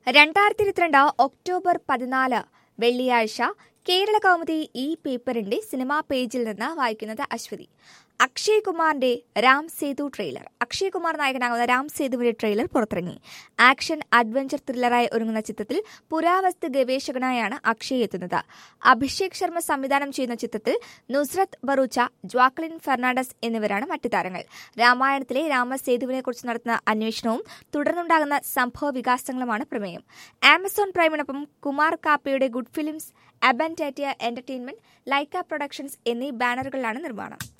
രണ്ടായിരത്തി ഇരുപത്തിരണ്ട് ഒക്ടോബർ പതിനാല് വെള്ളിയാഴ്ച കേരള കൗമുദി ഈ പേപ്പറിന്റെ സിനിമാ പേജിൽ നിന്ന് വായിക്കുന്നത് അശ്വതി അക്ഷയ് കുമാറിന്റെ രാം സേതു ട്രെയിലർ അക്ഷയ് കുമാർ നായകനാകുന്ന രാം സേതുവിന്റെ ട്രെയിലർ പുറത്തിറങ്ങി ആക്ഷൻ അഡ്വഞ്ചർ ത്രില്ലറായി ഒരുങ്ങുന്ന ചിത്രത്തിൽ പുരാവസ്തു ഗവേഷകനായാണ് അക്ഷയ് എത്തുന്നത് അഭിഷേക് ശർമ്മ സംവിധാനം ചെയ്യുന്ന ചിത്രത്തിൽ നുസ്രത് ബറൂച്ച ജ്വാക്ലിൻ ഫെർണാണ്ടസ് എന്നിവരാണ് മറ്റു താരങ്ങൾ രാമായണത്തിലെ രാമസേതുവിനെ കുറിച്ച് നടത്തുന്ന അന്വേഷണവും തുടർന്നുണ്ടാകുന്ന സംഭവ വികാസങ്ങളുമാണ് പ്രമേയം ആമസോൺ പ്രൈമിനൊപ്പം കുമാർ കാപ്പയുടെ good films Abundantia entertainment Lyca productions എന്നീ ബാനറുകളിലാണ് നിർമ്മാണം